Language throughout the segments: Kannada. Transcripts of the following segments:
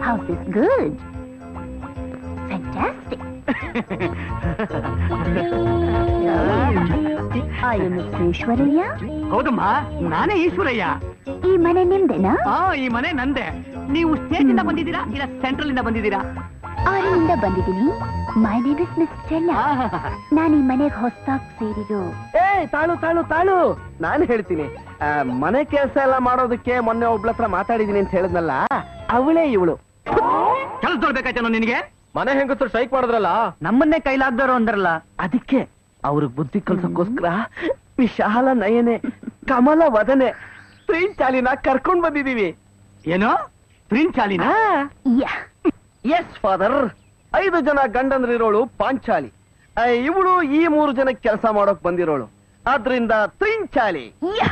house is good. Fantastic. Are you Mr. Eshwaraiah ಹೌದಮ್ಮ ನಾನೇ ಈಶ್ವರಯ್ಯ ಈ ಮನೆ ನಿಮ್ದೇನಾ ಆ ಈ ಮನೆ ನಂದೆ ನೀವು ಸ್ಟೇಟ್ ಇಂದ ಬಂದಿದ್ದೀರಾ ಇಲ್ಲ ಸೆಂಟ್ರಲ್ ಇಂದ ಬಂದಿದ್ದೀರಾ ಅವರಿಂದ ಬಂದಿದ್ದೀನಿ ಮೈ ನೇಮ್ ಇಸ್ ಮಿಸ್ ಚೆನ್ನ ನಾನು ಈ ಮನೆಗೆ ಹೊಸದಾಗಿ ಸೇರಿದ್ದು ಏ ತಾಳು ತಾಳು ತಾಳು ನಾನು ಹೇಳ್ತೀನಿ ಆ, ಮನೆ ಕೆಲಸ ಎಲ್ಲ ಮಾಡೋದಕ್ಕೆ ಮೊನ್ನೆ ಒಬ್ಳ ಹತ್ರ ಮಾತಾಡಿದೀನಿ ಅಂತ ಹೇಳಿದ್ನಲ್ಲ ಅವಳೇ ಇವಳು ಕೆಲಸ ನೋಡ್ಬೇಕಾಯ್ತೇನೋ ನಿನಗೆ ಮನೆ ಹೆಂಗಸರು ಸ್ಟ್ರೈಕ್ ಮಾಡಿದ್ರಲ್ಲ ನಮ್ಮನ್ನೇ ಕೈಲಾಗ್ದಾರೋ ಅಂದ್ರಲ್ಲ ಅದಕ್ಕೆ ಅವ್ರಿಗೆ ಬುದ್ಧಿ ಕಲ್ಸಕ್ಕೋಸ್ಕರ ವಿಶಾಲ ನಯನೆ ಕಮಲ ವದನೆ ಟ್ರೈನ್ ಚಾಲಿನ ಕರ್ಕೊಂಡ್ ಬಂದಿದೀವಿ ಏನು ಪ್ರಿನ್ ಚಾಲಿನ ಯಾ ಎಸ್ ಫಾದರ್ ಐದು ಜನ ಗಂಡಂದ್ರಿರೋಳು ಪಾಂಚಾಲಿ ಇವಳು ಈ ಮೂರು ಜನಕ್ಕೆ ಕೆಲಸ ಮಾಡೋಕ್ ಬಂದಿರೋಳು ಆದ್ರಿಂದ ಟ್ರೈನ್ ಚಾಲಿ ಯಾ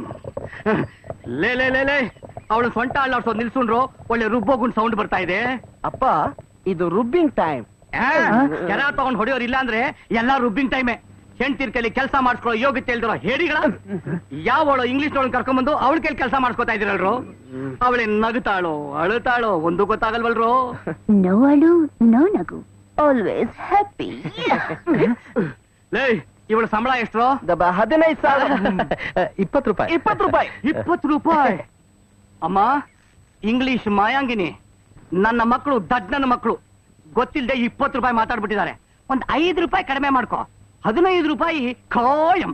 ಲೇ ಲೇ ಲೇ ಲೇ ಅವಳು ಸೊಂಟ ಅಳ್ಳಾಡ್ಸೋದು ನಿಲ್ಸುಂಡ್ರು ಒಳ್ಳೆ ರುಬ್ಬೋಗುಂಡ್ ಸೌಂಡ್ ಬರ್ತಾ ಇದೆ ಅಪ್ಪ ಇದು ರುಬ್ಬಿಂಗ್ ಟೈಮ್ ಆ, ಕೆರ ತಗೊಂಡ್ ಹೊಡೆಯೋರು ಇಲ್ಲ ಅಂದ್ರೆ ಎಲ್ಲಾ ರುಬ್ಬಿಂಗ್ ಟೈಮೆ ಹೆಂಡ್ತಿರ್ ಕೈಲಿ ಕೆಲಸ ಮಾಡಿಸ್ಕೊಳ್ಳೋ ಯೋಗ್ಯತೆ ಇಲ್ದಿರೋ ಹೇಡಿಗಳ ಯಾವಳು ಇಂಗ್ಲಿಷ್ ನೊಳಗ್ ಕರ್ಕೊಂಡ್ಬಂದು ಅವಳ ಕೈಲಿ ಕೆಲಸ ಮಾಡಿಸ್ಕೊತಾ ಇದ್ದೀರಲ್ರು ಅವಳೆ ನಗುತ್ತಾಳೋ ಅಳುತ್ತಾಳೋ ಒಂದು ಗೊತ್ತಾಗಲ್ವಲ್ರು ನೋ ಅಳು ನೋ ನಗು ಆಲ್ವೇಸ್ ಹ್ಯಾಪಿ ಲೇ ಇವಳ ಸಂಬಳ ಎಷ್ಟು ಹದಿನೈದು ಸಾವಿರ ಇಪ್ಪತ್ತು ರೂಪಾಯಿ ಇಪ್ಪತ್ತು ರೂಪಾಯಿ ಇಪ್ಪತ್ತು ರೂಪಾಯಿ ಅಮ್ಮ ಇಂಗ್ಲಿಷ್ ಮಾಯಾಂಗಿನಿ ನನ್ನ ಮಕ್ಕಳು ದಡ್ಡನ ಮಕ್ಕಳು ಗೊತ್ತಿಲ್ಲದೆ ಇಪ್ಪತ್ತು ರೂಪಾಯಿ ಮಾತಾಡ್ಬಿಟ್ಟಿದ್ದಾರೆ ಒಂದ್ ಐದು ರೂಪಾಯಿ ಕಡಿಮೆ ಮಾಡ್ಕೋ ಹದಿನೈದು ರೂಪಾಯಿ ಖಾಯಂ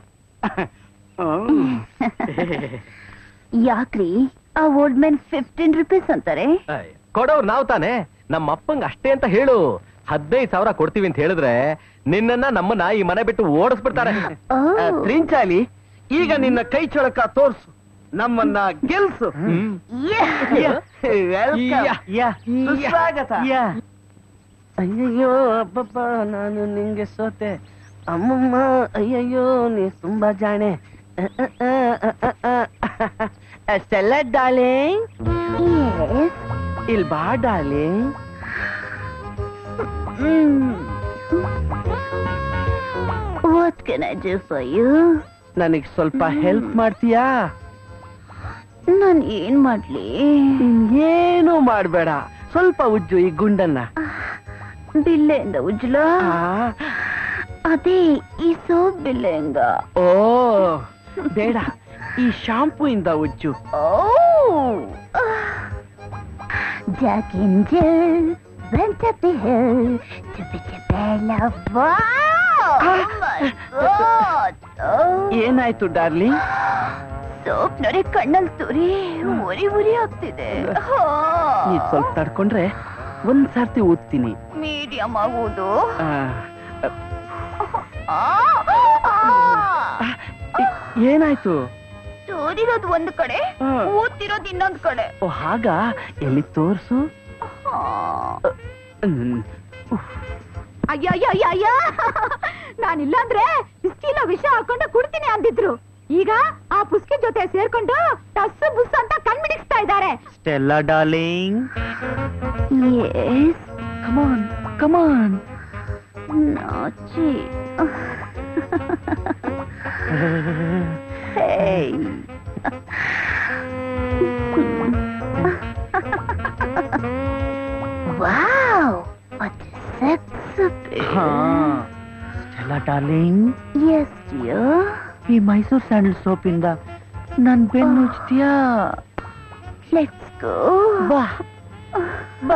ಯಾಕ್ರಿ ಆ ಓಲ್ಡ್ ಮ್ಯಾನ್ ಫಿಫ್ಟೀನ್ ರುಪೀಸ್ ಅಂತಾರೆ ಕೊಡೋರು ನಾವ್ ತಾನೆ ನಮ್ಮ ಅಪ್ಪಂಗ್ ಅಷ್ಟೇ ಅಂತ ಹೇಳು ಹದಿನೈದು ಸಾವಿರ ಕೊಡ್ತೀವಿ ಅಂತ ಹೇಳಿದ್ರೆ ನಿನ್ನನ್ನ ನಮ್ಮನ್ನ ಈ ಮನೆ ಬಿಟ್ಟು ಓಡಿಸ್ಬಿಡ್ತಾರೆ ಓ ತ್ರಿಂಚಾಲಿ ಈಗ ನಿನ್ನ ಕೈ ಚಳಕ ತೋರ್ಸು ನಮ್ಮನ್ನ ಗೆಲ್ಸು Yeah. Welcome. ಸುಸ್ವಾಗತ. ಅಯ್ಯಯ್ಯೋ ಅಬ್ಬಬ್ಬ ನಾನು ನಿಂಗೆ ಸೋತೆ ಅಮ್ಮಮ್ಮ ಅಯ್ಯಯ್ಯೋ ನೀ ತುಂಬಾ ಜಾಣೆ ಸ್ಟೆಲ್ಲ ಡಾರ್ಲಿಂಗ್ Yes. ಇಲ್ ಬಾ darling What can I do for you? ನನಗ್ ಸ್ವಲ್ಪ ಹೆಲ್ಪ್ ಮಾಡ್ತೀಯಾ ನಾನ್ ಏನ್ ಮಾಡ್ಲಿ ಏನು ಮಾಡ್ಬೇಡ ಸ್ವಲ್ಪ ಉಜ್ಜು ಈ ಗುಂಡನ್ನ ಬಿಲ್ಲೆಯಿಂದ ಉಜ್ಲ ಆ, ಅದೇ ಈ ಸೋಪ್ ಬಿಲ್ಲೆಯಿಂದ ಓ ಬೇಡ ಈ ಶಾಂಪೂ ಇಂದ ಉಜ್ಜು Oh! Jack and Jill went up the hill to pick a bella. Wow! Oh my god! Oh. ಏನಾಯ್ತು ಡಾರ್ಲಿಂಗ್ ಸೋಪ್ ನೋಡಿ ಕಣ್ಣಲ್ಲಿ ತುರಿ ಉರಿ ಉರಿ ಆಗ್ತಿದೆ ನೀ ಸ್ವಲ್ಪ ತಡ್ಕೊಂಡ್ರೆ ಒಂದ್ ಸರ್ತಿ ಓದ್ತೀನಿ ಮೀಡಿಯಂ ಆಗುವುದು ಆ, ಆ, ಆ. ಏ- ಏನಾಯ್ತು ತೋರಿರೋದು ಒಂದು ಕಡೆ ಹಾ. ಊದ್ತಿರೋದು ಇನ್ನೊಂದು ಕಡೆ ಓ ಹಾಗ ಎಲ್ಲಿ ತೋರ್ಸು ಆ. ಹ್ಮ್. ಅಯ್ಯ ಅಯ್ಯ ಅಯ್ಯ ಅಯ್ಯ ನಾನಿಲ್ಲ ಅಂದ್ರೆ ಬಿಸ್ಕಿಲ ವಿಷ ಹಾಕೊಂಡು ಕುಡ್ತೀನಿ ಅಂದಿದ್ರು ಈಗ ಆ ಪುಸ್ಕಿ ಜೊತೆ ಸೇರ್ಕೊಂಡು ಟಸ್ ಬುಸ್ ಅಂತ ಕಣ್ಮಿಡಿಸ್ತಾ ಇದ್ದಾರೆ Stella darling yes come on come on ನಾಚಿ Hey. wow, what a sex appeal. Stella darling Yes, dear. ಈ ಮೈಸೂರ್ ಸ್ಯಾಂಡಲ್ ಸೋಪ್ ಇಂದ ನನ್ ಬೆನ್ನು ಉಜ್ತೀಯಾ Let's go. ಬಾ ಬಾ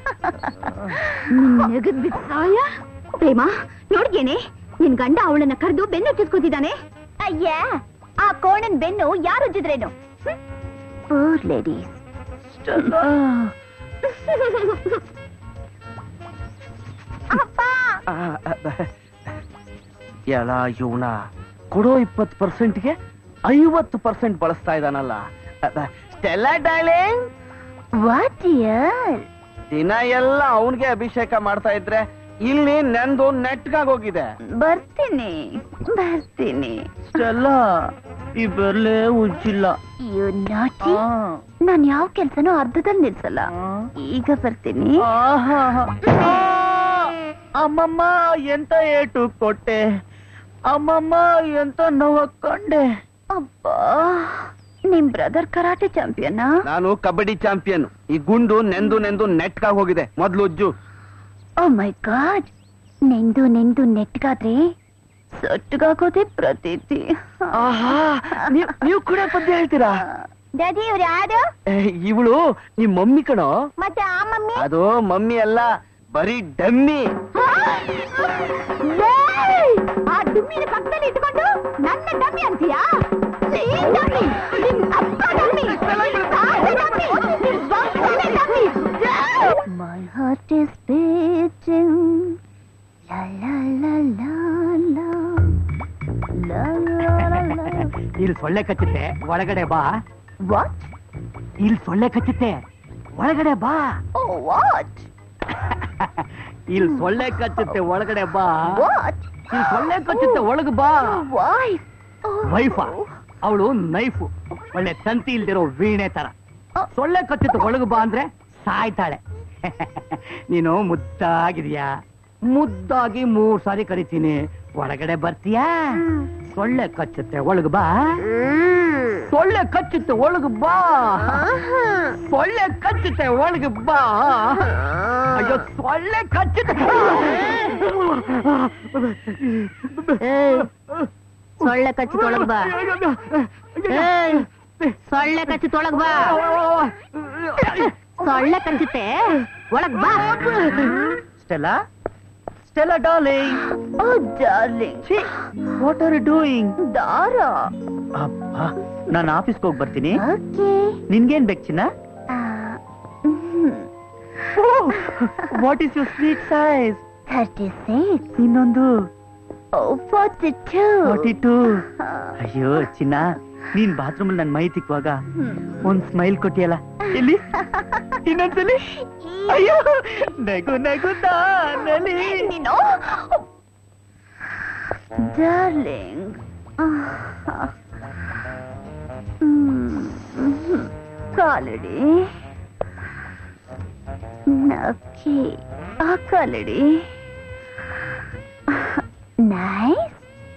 ನೆಗದ್ ಬಿಸಾಯ ಪ್ರೇಮ ನೋಡ್ಗೇನೆ ನಿನ್ ಗಂಡ ಅವಳನ್ನ ಕರೆದು ಬೆನ್ನು ಚುಚ್ಕೋತಿದ್ದಾನೆ ಅಯ್ಯ ಆ ಕೋಣನ್ ಬೆನ್ನು ಯಾರು ಉಜ್ಜಿದ್ರೇನು ಪೂರ್ ಲೇಡೀಸ್ ಅಪ್ಪ ಆ, ಆ, ಬ- ಎಲ ಇವನ ಕೊಡೋ ಇಪ್ಪತ್ತು ಪರ್ಸೆಂಟ್ಗೆ ಐವತ್ತು ಪರ್ಸೆಂಟ್ ಬಳಸ್ತಾ ಇದ್ದಾನಲ್ಲ ಸ್ಟೆಲ್ಲ ಡಾರ್ಲಿಂಗ್ ವಾಟ್ ಡಿಯರ್ ದಿನ ಎಲ್ಲ ಅವನ್ಗೆ ಅಭಿಷೇಕ ಮಾಡ್ತಾ ಇದ್ರೆ ಇಲ್ಲಿ ನಂದು ನೆಟ್ಗಾಗ್ ಹೋಗಿದೆ ಬರ್ತೀನಿ ಬರ್ತೀನಿ ಸ್ಟೆಲ್ಲ ಈ ಬೆರ್ಲೆ ಉಜ್ಜಿಲ್ಲ ಯು ನಾಟಿ ನಾನ್ ಯಾವ ಕೆಲ್ಸನೂ ಅರ್ಧದಲ್ಲಿ ನಿಲ್ಸಲ್ಲ ಈಗ ಬರ್ತೀನಿ ಅಮ್ಮಮ್ಮ ಎಂತ ಏಟು ಕೊಟ್ಟೆ ಅಮ್ಮಮ್ಮ ಎಂತ ನೋವು ಕಂಡೆ ಅಬ್ಬಾ ನಿಮ್ ಬ್ರದರ್ ಕರಾಟೆ ಚಾಂಪಿಯನ್ ನಾನು ಕಬಡ್ಡಿ ಚಾಂಪಿಯನ್ ಈ ಗುಂಡು ನೆಂದು ನೆಂದು ನೆಟ್ಕಾಗ್ ಹೋಗಿದೆ ಮೊದ್ಲು ಉಜ್ಜು ಓ ಮೈ ಗಾಡ್ ನೆಂದು ನೆಂದು ನೆಟ್ಗಾದ್ರೆ ಸೊಟ್ಟಗಾಗೋದೇ ಪ್ರತೀತಿ ಆಹಾ ನೀವ್- ನೀವು ಕೂಡ ಪದ್ಯ ಹೇಳ್ತೀರಾ ಡ್ಯಾಡಿ ಇವ್ರು ಯಾರು ಇವಳು ನಿಮ್ ಮಮ್ಮಿ ಕಣೋ ಮತ್ತೆ ಆ ಮಮ್ಮಿ ಅದು ಮಮ್ಮಿ ಅಲ್ಲ ಬರೀ ಡಮ್ಮಿ ಏಯ್! ಆ ಡುಮ್ಮಿನ ಪಕ್ಕದಲ್ಲಿ ಇಟ್ಕೊಂಡು ನನ್ನ ಡಮ್ಮಿ ಅಂತೀಯಾ ನೀನ್ ಡಮ್ಮಿ ನಿಮ್ ಅಪ್ಪ ಡಮ್ಮಿ ತಾತ ಡಮ್ಮಿ ನಿಮ್ ವಂಶನೇ dummy My heart is beating la la la la la la la la la ಇಲ್ಲಿ ಸೊಳ್ಳೆ ಕಚ್ಚುತ್ತೆ ಒಳಗಡೆ ಬಾ What? ಇಲ್ಲಿ ಸೊಳ್ಳೆ ಕಚ್ಚುತ್ತೆ ಒಳಗಡೆ ಬಾ Oh what? ಇಲ್ಲಿ ಸೊಳ್ಳೆ ಕಚ್ಚುತ್ತೆ ಒಳಗಡೆ ಬಾ What? ಇಲ್ಲಿ ಸೊಳ್ಳೆ ಕಚ್ಚುತ್ತೆ ಒಳಗೆ ಬಾ Wife. Oh. ವೈಫಾ ಅವಳು ನೈಫು ಒಳ್ಳೆ ತಂತಿ ಇಲ್ದಿರೋ ವೀಣೆ ತರ ಸೊಳ್ಳೆ ಕಚ್ಚುತ್ತೆ ಒಳಗೆ ಬಾ ಅಂದ್ರೆ ಸಾಯ್ತಾಳೆ ನೀನು ಮುದ್ದಾಗಿದ್ಯಾ ಮುದ್ದಾಗಿ ಮೂರ್ ಸಾರಿ ಕರಿತೀನಿ ಒಳಗಡೆ ಬರ್ತೀಯಾ ಸೊಳ್ಳೆ ಕಚ್ಚುತ್ತೆ ಒಳಗೆ ಬಾ ಸೊಳ್ಳೆ ಕಚ್ಚುತ್ತೆ ಒಳಗೆ ಬಾ ಸೊಳ್ಳೆ ಕಚ್ಚುತ್ತೆ ಒಳಗೆ ಬಾ ಅಯ್ಯೋ ಸೊಳ್ಳೆ ಕಚ್ಚುತ್ತೆ ಸೊಳ್ಳೆ ಕಚ್ಚಿತೊಳಗ್ ಬಾ ಏಯ್, ಸೊಳ್ಳೆ ಕಚ್ಚಿತೊಳಗ್ ಬಾ ಸೊಳ್ಳೆ ಕಚ್ಚುತ್ತೆ ಒಳಗ್ ಬಾ Stella Stella darling oh darling what are you doing ದಾರ ಅಪ್ಪ ನಾನು ಆಫೀಸ್ಗೆ ಹೋಗಿ ಬರ್ತೀನಿ ಓಕೆ ನಿನ್ಗೇನ್ ಬೇಕು ಚಿನ್ನ what is your sweet size thirty six ಇನ್ನೊಂದು ಫಾರ್ಟಿ ಟೂ ಫಾರ್ಟಿ ಟೂ ಅಯ್ಯೋ ಚಿನ್ನ ನೀನ್ ಬಾತ್ರೂಮ್ ನನ್ ಮೈ ತಿಕ್ಕುವಾಗ ಒಂದ್ ಸ್ಮೈಲ್ ಕೊಟ್ಟಿಯಲ್ಲ ಇಲ್ಲಿ ಇನ್ನೊಂದ್ಸಲಿ ಅಯ್ಯೋ ನಗು ನಗು ನಲಿ ನೀನು ಡಾರ್ಲಿಂಗ್ ಕಾಲಡಿ ನಕ್ಕಿ ಆ ಕಾಲಡಿ ನೈಸ್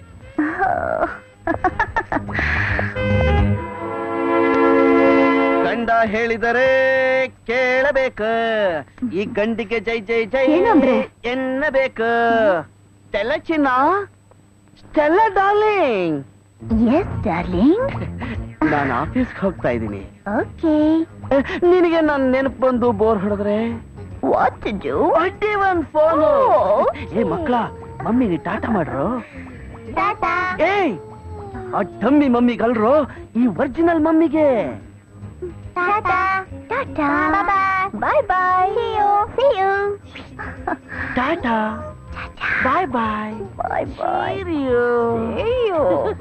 ಗಂಡ ಹೇಳಿದರೆ ಕೇಳಬೇಕ ಈ ಗಂಡಿಗೆ ಜೈ ಜೈ ಜೈ ಏನಂದ್ರೆ? ಎನ್ನಬೇಕ ಸ್ಟೆಲ್ಲ ಚಿನ್ನ ಸ್ಟೆಲ್ಲ ಡಾರ್ಲಿಂಗ್ ಎಸ್ ಡಾರ್ಲಿಂಗ್ ನಾನು ಆಫೀಸ್ಗೆ ಹೋಗ್ತಾ ಇದ್ದೀನಿ ಓಕೆ ನಿನಗೆ ನನ್ ನೆನಪು ಬಂದು ಬೋರ್ ಹೊಡೆದ್ರೆ ವಾಟ್ ಟು ಡು ಅಡ್ಡಿ ಒಂದ್ ಫೋನು Oh. ಏ ಮಕ್ಳ ಮಮ್ಮಿಗೆ ಟಾಟಾ ಮಾಡ್ರು ಟಾಟಾ ಏಯ್ ಆ ಡಮ್ಮಿ ಮಮ್ಮಿಗಲ್ರು ಈ ಒರಿಜಿನಲ್ ಮಮ್ಮಿಗೆ ಟಾಟಾ ಟಾಟಾ ಬಾಯ್ ಬಾಯ್ see you see you Tata bye bye bye bye See you. see you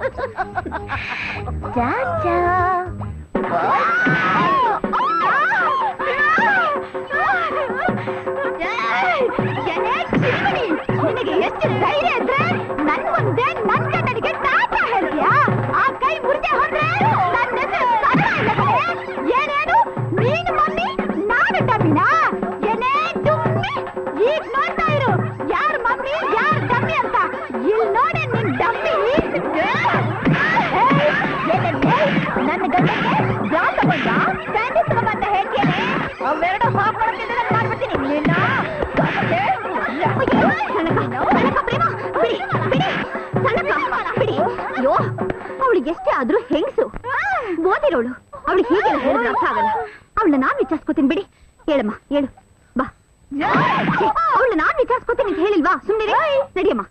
Tata ನಿನಗೆ ಎಷ್ಟು ಧೈರ್ಯ ಇದ್ರೆ ನನ್ ಮುಂದೆ ನನ್ ಗಂಡನಿಗೆ ಟಾಟಾ ಹೇಳ್ತೀಯಾ ಆ ಕೈ ಮುರಿದೆ ಹೋದ್ರೆ ನನ್ನ ಹೆಸರು ಸರಳ ಇಲ್ಲ ಕಣೆ. ಏನೇನು ನೀನು ಮಮ್ಮಿ ನಾನು ಡಮ್ಮಿನಾ ಏನೇ ಡುಮ್ಮಿ ಈಗ ನೋಡ್ತಾ ಇರು ಯಾರ್ ಮಮ್ಮಿ ಯಾರ್ ಡಮ್ಮಿ ಅಂತ ಇಲ್ಲಿ ನೋಡಿ ನಿನ್ ಡಮ್ಮಿ ನನ್ನ ಗಂಡಕ್ಕೆ ಜಾಬ್ ತಗೊಂಡ ಸ್ಯಾಂಡಲ್ ತಗೊಂಬಂತ ಹೇಳ್ತೇನೆ ಅವೆರಡು ಹಾಕೊಳ್ತಿದ್ರೆ ಮಾಡ್ಬಿಡ್ತೀನಿ ನಿನ್ನ ಗಂಡಕ್ಕೆ ಅಯ್ಯೋ, ಸಣ್ಣಕ, ಸಣ್ಣಕ ಪ್ರೇಮ, ಬಿಡಿ, ಬಿಡಿ, ಸಣ್ಣಕ, ಬಿಡಿ. ಅಯ್ಯೋ ಅವಳಿಗೆ ಎಷ್ಟೇ ಆದ್ರೂ ಹೆಂಗಸು ಓದಿರೋಳು ಅವಳಿಗೆ ಹೀಗೆಲ್ಲ ಹೇಳಿದ್ರೆ ಅರ್ಥ ಆಗಲ್ಲ ಅವಳನ್ನ ನಾನ್ ವಿಚಾರಿಸ್ಕೋತೀನಿ ಬಿಡಿ ಹೇಳಮ್ಮ ಹೇಳು ಬಾ ಅವಳನ್ನ ನಾನ್ ವಿಚಾರಿಸ್ಕೋತೀನಿ ಅಂತ ಹೇಳಿಲ್ವಾ ಸುಮ್ಮನೆ ನಡಿಯಮ್ಮ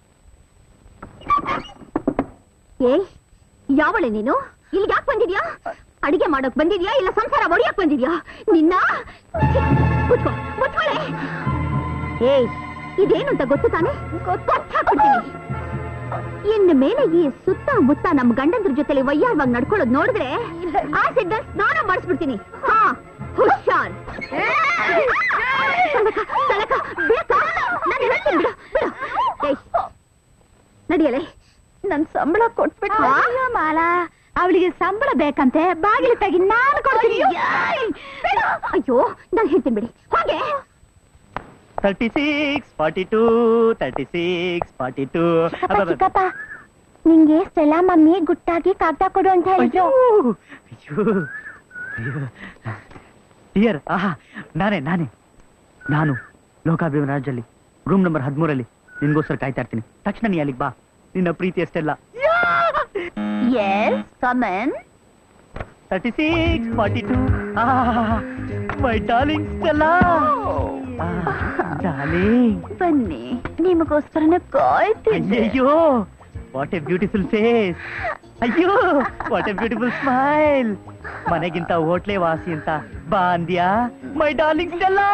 ಏಯ್ ಯಾವಳೆ ನೀನು ಇಲ್ಲಿ ಯಾಕೆ ಬಂದಿದ್ಯಾ ಅಡಿಗೆ ಮಾಡೋಕ್ ಬಂದಿದ್ಯಾ ಇಲ್ಲ ಸಂಸಾರ ಒಡೆಯಕ್ ಬಂದಿದ್ಯಾ ನಿನ್ನ ಛೀ, ಕೂತ್ಕೋ ಕೂತ್ಕೊಳ್ಳೆ ಏಯ್ ಇದೇನು ಅಂತ ಗೊತ್ತು ತಾನೆ ಗೊತ್ತಾಗ್ಬಿಡ್ತೀನಿ ಇನ್ನು ಮೇಲೆ ಈ ಸುತ್ತಮುತ್ತ ನಮ್ ಗಂಡಂದ್ರ ಜೊತೆಲಿ ವಯ್ಯಾವಾಗ ನಡ್ಕೊಳ್ಳೋದ್ ನೋಡಿದ್ರೆ ಆಸಿಡ್ ಸ್ನಾನ ಮಾಡಿಸ್ಬಿಡ್ತೀನಿ ಹಾ ಹುಷಾರ್ ಸಲಕ, ಸಲಕ, ಬೇಕಾ? ನಾನ್ ಹೇಳ್ತೀನಿ ಬಿಡು, ಬಿಡು. ಏಯ್, ನಡಿಯಲೆ ನನ್ ಸಂಬಳ ಕೊಟ್ಬಿಟ್ಟು ಮಾಲಾ ಅವಳಿಗೆ ಸಂಬಳ ಬೇಕಂತೆ ಬಾಗಿಲು ತೆಗಿ ನಾನು ಕೊಡ್ತೀನಿ ಬಿಡು. ಅಯ್ಯೋ ನಾನು ಹೇಳ್ತೀನಿ ಬಿಡಿ ಹೋಗೆ thirty six forty two thirty six forty two ಚಿಕ್ಕಪ್ಪ ನಿಂಗೆ ಸ್ಟೆಲ್ಲಾ ಮಮ್ಮಿ ಗುಟ್ಟಾಗಿ ಕಾಗ್ದ ಕೊಡು ಅಂತ ಹೇಳಿದ್ರು ಡಿಯರ್ ಆಹಾ ನಾನೇ ನಾನೇ ನಾನು ಲೋಕಾಭಿಮಾನ ರಾಜ್ಯದಲ್ಲಿ ರೂಮ್ ನಂಬರ್ ಹದಿಮೂರಲ್ಲಿ ನಿನ್ಗೋಸ್ಕರ ಕಾಯ್ತಾ ಇರ್ತೀನಿ ತಕ್ಷಣ ನೀ ಅಲ್ಲಿಗೆ ಬಾ ನಿನ್ನ ಪ್ರೀತಿ ಅಷ್ಟೆಲ್ಲ yes come on thirty six forty two my darling Stella darling ಬನ್ನಿ ನಿಮಗೋಸ್ಕರನೇ ಕಾಯ್ತಿದ್ದೆ ಅಯ್ಯಯ್ಯೋ ವಾಟ್ ಎ ಬ್ಯೂಟಿಫುಲ್ ಫೇಸ್ ಅಯ್ಯೋ ವಾಟ್ ಎ ಬ್ಯೂಟಿಫುಲ್ ಸ್ಮೈಲ್ ಮನೆಗಿಂತ ಹೋಟ್ಲೆ ವಾಸಿ ಅಂತ ಬಾ ಅಂದ್ಯಾ ಮೈ ಡಾರ್ಲಿಂಗ್ ಸ್ಟೆಲ್ಲಾ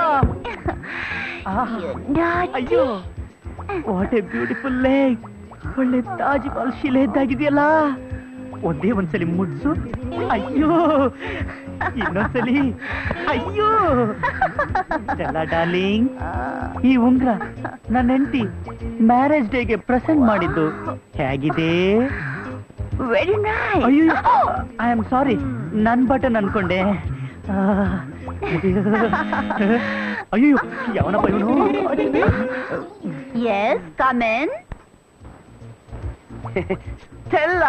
ಅಯ್ಯೋ ವಾಟ್ ಎ ಬ್ಯೂಟಿಫುಲ್ ಲೇಕ್ ಒಳ್ಳೆ ತಾಜ್ ಮಹಲ್ ಶಿಲೆ ಇದ್ದಾಗಿದೆಯಲ್ಲ ಒಂದೇ ಒಂದ್ಸಲಿ ಮುಡ್ಸು ಅಯ್ಯೋ ಇನ್ನೊಂದ್ಸಲಿ ಅಯ್ಯೋ ಸ್ಟೆಲ್ಲಾ ಡಾರ್ಲಿಂಗ್ ಈ ಉಂಗ್ರ ನನ್ನ ಹೆಂಡತಿ ಮ್ಯಾರೇಜ್ ಡೇಗೆ ಪ್ರೆಸೆಂಟ್ ಮಾಡಿದ್ದು ಹೇಗಿದೆ ವೆರಿ ನೈಸ್ ಅಯ್ಯೋ ಐ ಆಮ್ ಸಾರಿ ನನ್ ಬಟನ್ ಅನ್ಕೊಂಡೆ ಆ, ಅಯ್ಯೋ ಯಾವನಪ್ಪ ಇವನು ಎಸ್ ಕಮನ್ ಸ್ಟೆಲ್ಲ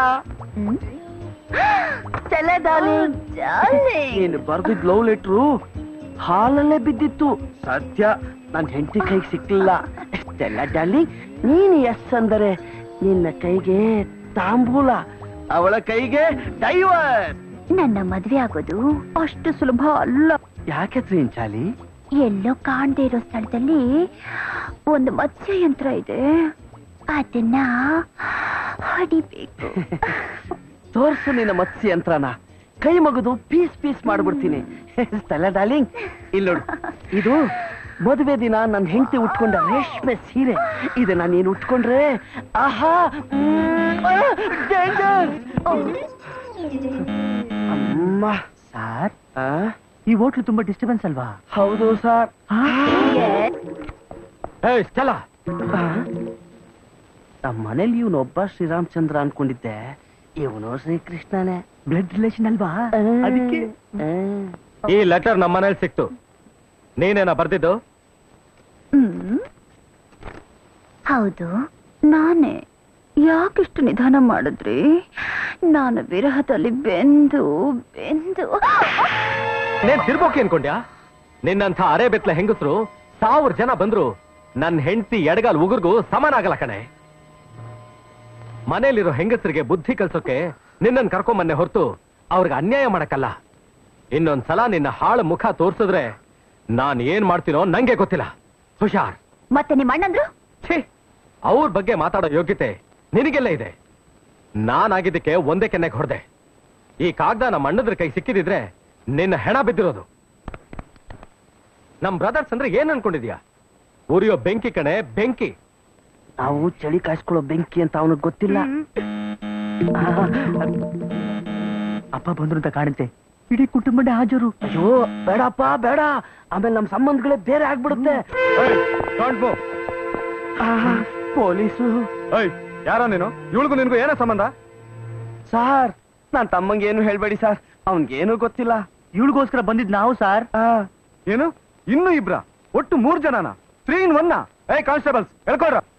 ಚಲ ಡಾರ್ಲಿಂಗ್ ಡಾರ್ಲಿಂಗ್ ನೀನು ಬರ್ದಿದ್ ಲವ್ ಲೆಟ್ರು ಹಾಲಲ್ಲೇ ಬಿದ್ದಿತ್ತು ಸದ್ಯ ನನ್ ಹೆಂಡತಿ ಕೈಗೆ ಸಿಕ್ಲಿಲ್ಲ ಸ್ಟೆಲ್ಲ ಡಾರ್ಲಿಂಗ್ ನೀನು ಎಸ್ ಅಂದರೆ ನಿನ್ನ ಕೈಗೆ ತಾಂಬೂಲ ಅವಳ ಕೈಗೆ ಡೈವರ್ ನನ್ನ ಮದ್ವೆ ಆಗೋದು ಅಷ್ಟು ಸುಲಭ ಅಲ್ಲ ಯಾಕೆ ಚಾಲಿ ಎಲ್ಲೋ ಕಾಣದೇ ಇರೋ ಸ್ಥಳದಲ್ಲಿ ಒಂದು ಮತ್ಸ್ಯ ಯಂತ್ರ ಇದೆ ಅದನ್ನ ಹೊಡಿಬೇಕು ತೋರ್ಸು ನಿನ್ನ ಮತ್ಸ್ಯ ಯಂತ್ರನ ಕೈ ಮಗದು ಪೀಸ್ ಪೀಸ್ ಮಾಡ್ಬಿಡ್ತೀನಿ ಸ್ಟೆಲ್ಲ ಡಾರ್ಲಿಂಗ್ ಇಲ್ಲಿ ನೋಡು ಇದು ಮದುವೆ ದಿನ ನನ್ನ ಹೆಂಡತಿ ಉಟ್ಕೊಂಡ ರೇಷ್ಮೆ ಸೀರೆ ಇದನ್ನ ನೀನು ಉಟ್ಕೊಂಡ್ರೆ ಆಹಾ ಮ್ಮ್, ಆ, danger. ಅಮ್ಮ ಸರ್ ಆ, ಈ ಹೋಟ್ಲು ತುಂಬಾ ಡಿಸ್ಟರ್ಬೆನ್ಸ್ ಅಲ್ವಾ ಹೌದು ಸರ್ Yes. ಏಯ್ ಸ್ಟೆಲ್ಲ ನಮ್ಮ ಮನೇಲಿ ಇವನೊಬ್ಬ ಶ್ರೀರಾಮಚಂದ್ರ ಅನ್ಕೊಂಡಿದ್ದೆ ಇವನು ಶ್ರೀಕೃಷ್ಣನೇ ಬ್ಲಡ್ ರಿಲೇಷನ್ ಅಲ್ವಾ ಅದಕ್ಕೆ ಆ. ಈ ಲೆಟರ್ ನಮ್ಮ ಮನೇಲಿ ಸಿಕ್ತು ನೀನೇನ ಬರ್ದಿದ್ದು ಹ್ಮ್ ಹೌದು ನಾನೇ ಯಾಕಿಷ್ಟು ನಿಧಾನ ಮಾಡಿದ್ರಿ ನಾನು ವಿರಹದಲ್ಲಿ ಬೆಂದು ಬೆಂದು ನೀನ್ ತಿರ್ಬೋಕಿ ಅನ್ಕೊಂಡ್ಯಾ ನಿನ್ನಂಥ ಅರೆ ಬೆತ್ಲ ಹೆಂಗಸರು ಸಾವಿರ ಜನ ಬಂದ್ರು ನನ್ ಹೆಂಡತಿ ಎಡಗಾಲ್ ಉಗುರ್ಗೂ ಸಮಾನ ಆಗಲ್ಲ ಕಣೆ ಮನೇಲಿರೋ ಹೆಂಗಸರಿಗೆ ಬುದ್ಧಿ ಕಲ್ಸೋಕೆ ನಿನ್ನನ್ ಕರ್ಕೊಂಬನ್ನೆ ಹೊರತು ಅವ್ರಿಗೆ ಅನ್ಯಾಯ ಮಾಡಕ್ಕಲ್ಲ ಇನ್ನೊಂದ್ಸಲ ನಿನ್ನ ಹಾಳು ಮುಖ ತೋರ್ಸಿದ್ರೆ ನಾನ್ ಏನ್ ಮಾಡ್ತೀನೋ ನಂಗೆ ಗೊತ್ತಿಲ್ಲ ಹುಷಾರ್ ಮತ್ತೆ ನಿಮ್ಮ ಅಣ್ಣಂದ್ರು ಛೀ ಅವ್ರ ಬಗ್ಗೆ ಮಾತಾಡೋ ಯೋಗ್ಯತೆ ನಿನಗೆಲ್ಲ ಇದೆ ನಾನಾಗಿದ್ದಕ್ಕೆ ಒಂದೇ ಕೆನ್ನೆಗೆ ಹೊಡೆದೆ ಈ ಕಾಗ್ದ ನಮ್ಮ ಅಣ್ಣದ್ರ ಕೈ ಸಿಕ್ಕಿದಿದ್ರೆ ನಿನ್ನ ಹೆಣ ಬಿದ್ದಿರೋದು ನಮ್ ಬ್ರದರ್ಸ್ ಅಂದ್ರೆ ಏನ್ ಅನ್ಕೊಂಡಿದ್ಯಾ ಉರಿಯೋ ಬೆಂಕಿ ಕಣೆ ಬೆಂಕಿ ನಾವು ಚಳಿ ಕಾಯಿಸ್ಕೊಳ್ಳೋ ಬೆಂಕಿ ಅಂತ ಅವನಿಗೆ ಗೊತ್ತಿಲ್ಲ ಅಪ್ಪ ಬಂದ್ರು ಅಂತ ಕಾಣುತ್ತೆ ಇಡೀ ಕುಟುಂಬದ ಹಾಜರು ಅಯ್ಯೋ ಬೇಡಪ್ಪ ಬೇಡ ಆಮೇಲೆ ನಮ್ ಸಂಬಂಧಗಳೇ ಬೇರೆ ಆಗ್ಬಿಡುತ್ತೆ ಆಹಾ, ಪೊಲೀಸು ಯಾರೋ ನೀನು ಇವಳಿಗೂ ನಿನ್ಗೂ ಏನೋ ಸಂಬಂಧ ಸಾರ್ ನಾನ್ ತಮ್ಮಂಗೆ ಏನು ಹೇಳ್ಬೇಡಿ ಸರ್ ಅವನ್ಗೇನು ಗೊತ್ತಿಲ್ಲ ಇವಳಿಗೋಸ್ಕರ ಬಂದಿದ್ ನಾವು ಸರ್ ಆ, ಏನು ಇನ್ನು ಇಬ್ರ ಒಟ್ಟು ಮೂರ್ ಜನನ ತ್ರೀ ಇನ್ ಒನ್ನ ಏ ಕಾನ್ಸ್ಟೇಬಲ್ಸ್ ಹೇಳ್ಕೊಡ್ರ